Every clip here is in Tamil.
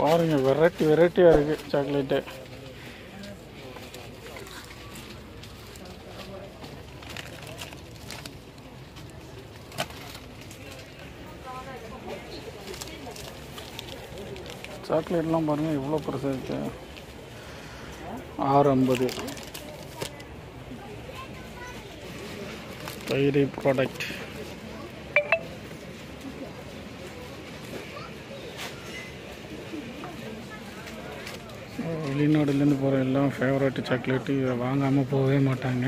பாருங்கள் வெரைட்டி வெரைட்டியாக இருக்குது சாக்லேட்டு சாக்லேட்லாம் பாருங்கள் எவ்வளோ பெருசாக இருக்கு ஆறு ஐம்பது டைரி ப்ராடக்ட் வெளிநாடுலேருந்து போகிற எல்லாம் ஃபேவரட் சாக்லேட்டு இதை வாங்காமல் போகவே மாட்டாங்க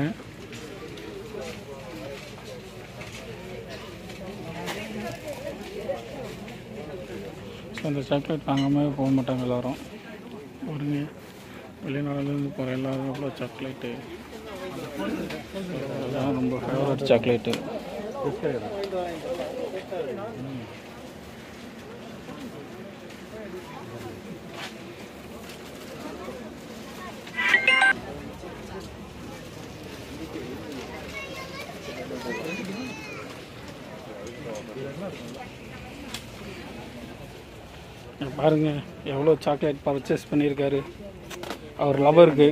ஸோ அந்த சாக்லேட் வாங்காமல் போக மாட்டாங்க எல்லாரும் பாருங்க வெளிநாடுலேருந்து போகிற எல்லாரும் எவ்வளோ சாக்லேட்டு அதெல்லாம் ரொம்ப ஃபேவரட் சாக்லேட்டு இங்க பாருங்க எவ்வளோ சாக்லேட் பர்ச்சேஸ் பண்ணியிருக்காரு அவர் லவருக்கு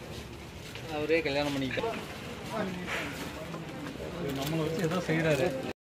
அவரே கல்யாணம் பண்ணிக்கிட்டார் நம்மளை வச்சு ஏதோ செய்கிறாரு